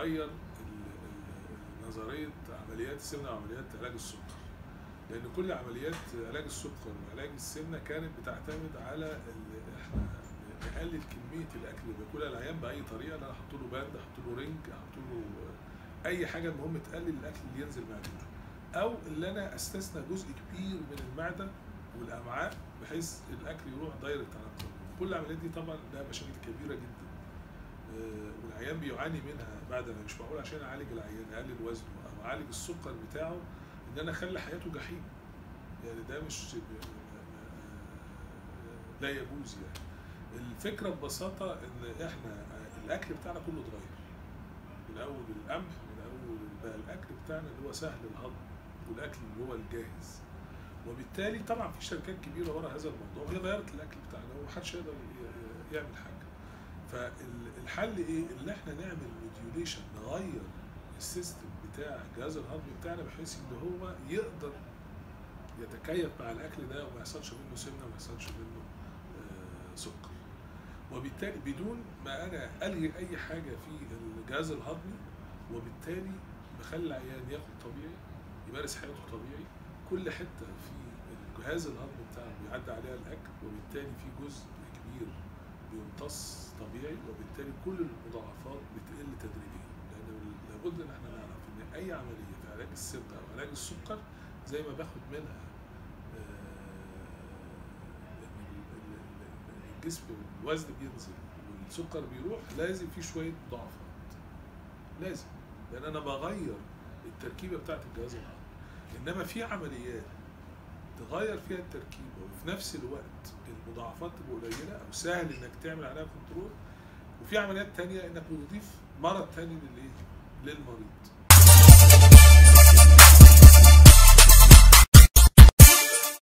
غير ال- ال- نظريه عمليات السمنه وعمليات علاج السكر لان كل عمليات علاج السكر وعلاج السمنه كانت بتعتمد على ال- احنا نقلل كميه الاكل اللي بياكلها العيان باي طريقه انا احط له باند احط له رنج احط له اي حاجه المهم تقلل الاكل اللي ينزل معدته او اللي انا استثنى جزء كبير من المعده والامعاء بحيث الاكل يروح دايركت على القولون كل العمليات دي طبعا لها مشاكل كبيره جدا آه، والعيان بيعاني منها بعد انا مش معقول عشان اعالج العيان اقلل وزنه او اعالج السكر بتاعه ان انا اخلي حياته جحيم يعني ده مش لا يجوز يعني الفكره ببساطه ان احنا الاكل بتاعنا كله اتغير من اول القمح من اول بقى الاكل بتاعنا اللي هو سهل الهضم والاكل اللي هو الجاهز وبالتالي طبعا في شركات كبيره ورا هذا الموضوع هي غيرت الاكل بتاعنا ومحدش يقدر ي- يعمل حاجه فالحل ايه؟ اللي احنا نعمل موديوليشن نغير السيستم بتاع الجهاز الهضمي بتاعنا بحيث ان هو يقدر يتكيف مع الاكل ده وما يحصلش منه سمنه وما يحصلش منه آه، سكر وبالتالي بدون ما انا الغي اي حاجه في الجهاز الهضمي وبالتالي بخلي العيان ياكل طبيعي يمارس حياته طبيعي كل حته في الجهاز الهضمي بتاعه بيعدي عليها الاكل وبالتالي في جزء كبير بيمتص طبيعي وبالتالي كل المضاعفات بتقل تدريجيا لان لابد ان احنا نعرف ان اي عمليه في علاج السمنه او علاج السكر زي ما باخد منها آه، ال- ال- ال- الجسم الوزن بينزل والسكر بيروح لازم في شويه مضاعفات لازم لان انا بغير التركيبه بتاعت الجهاز الهضمي انما في عمليات تغير فيها التركيبه وفي نفس الوقت المضاعفات تبقى قليله او سهل انك تعمل عليها كنترول وفي عمليات تانية انك بتضيف مرض تاني للايه؟ للمريض